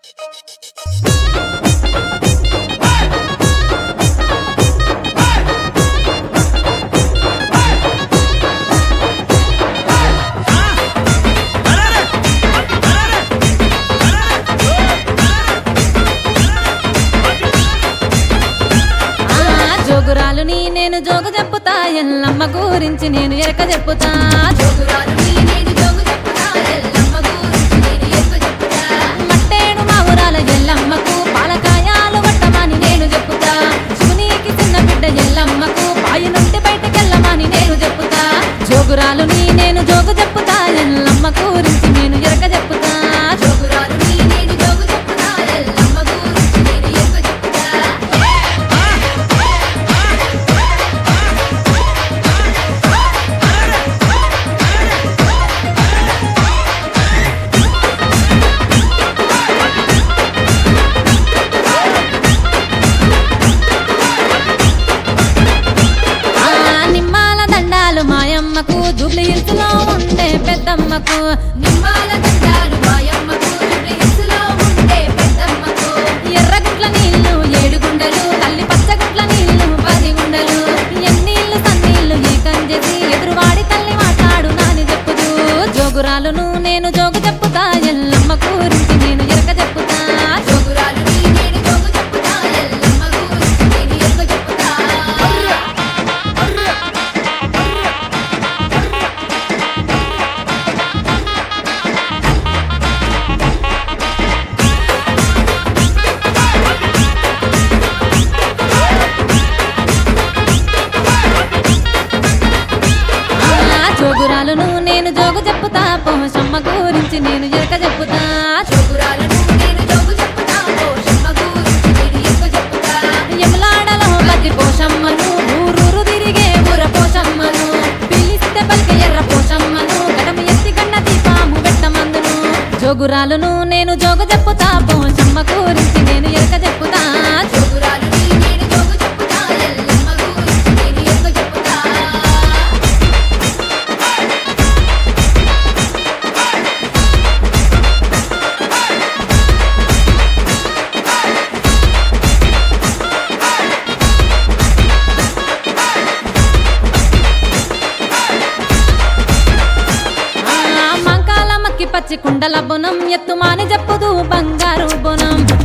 ఆ జోగురాలు నీ నేను జోగు చెప్పుతా ఎల్లమ్మ గురించి నేను ఎరక చెప్పుతా జోగురాలు నీ నేను జోగు చెప్పుతా ఎల్లమ్మ గురించి నేను ఎక్కువ చెప్పుతా మట్టేడు మా ఊరాల ఎల్లమ్మకు పాలకాయాలు వట్టమని నేను చెప్పుతా శివునికి చిన్న బిడ్డ ఎల్లమ్మకు పాయి నుండి బయటకెళ్ళమని నేను చెప్పుతా జోగురాలు నీ నేను జోగు చెప్పుతా ఎల్లమ్మ గురించి నేను ఎరక చెప్పుతా జోగురాలు నీ నేను జోగు చెప్పుతా ఎల్లమ్మ గురించి నేను ఎక్కువ చెప్పుతా ఆ నిమ్మాల దండాలు మాయమ్మకు జూబ్లీ హిల్స్ లో ఉండే పెద్దమ్మకు నిమ్మాల దండాలు మాయమ్మకు జుబ్లీ హిల్స్లో ఉండే పెద్దమ్మకు ఎర్రగుట్ల నీళ్లు ఏడు గుండెలు తల్లి పచ్చగుట్ల నీళ్లు పది గుండెలు ఎన్నీళ్లు సన్నీళ్లు ఏకం చేసి ఎదురువాడి తల్లి మాట్లాడు నాని చెప్పుదు జోగురాలును నేను జోగు చెప్పుతా ఎల్లమ్మ గురించి నేను ఎరక చెప్పుతా జోగురాలు నీ నేను జోగు చెప్పుతా ఎల్లమ్మ గురించి నేను ఎక్కువ చెప్పుతా ఆ జోగురాలును నేను జోగు చెప్పుతా పోషమ్మ గురించి నేను ఎరక చెప్పుతా జోగురాలను నేను జోగు చెప్పుతా పోషమ్మ గురించి నేను ఎక్కువ చెప్పుతా ఎములాడలో బతి పోషమ్మను ఊరూరు తిరిగే ఊర పోషమ్మను పిలిస్తే పలికే ఎర్ర పోషమ్మను గడమ ఎత్తి గన్న దీపాము పెట్టమందును జోగురాలును నేను జోగు చెప్పుతా పోషమ్మ గురించి నేను ఎరక చెప్పుతా జోగురాలు నీ నేను జోగు చెప్పుతా ఎల్లమ్మ గురించి నేను ఎక్కువ చెప్పుతా ఆ మంకాల మక్కి పచ్చి కుండల బొనం ఎత్తుమాని చెప్పుదు బంగారు బొనం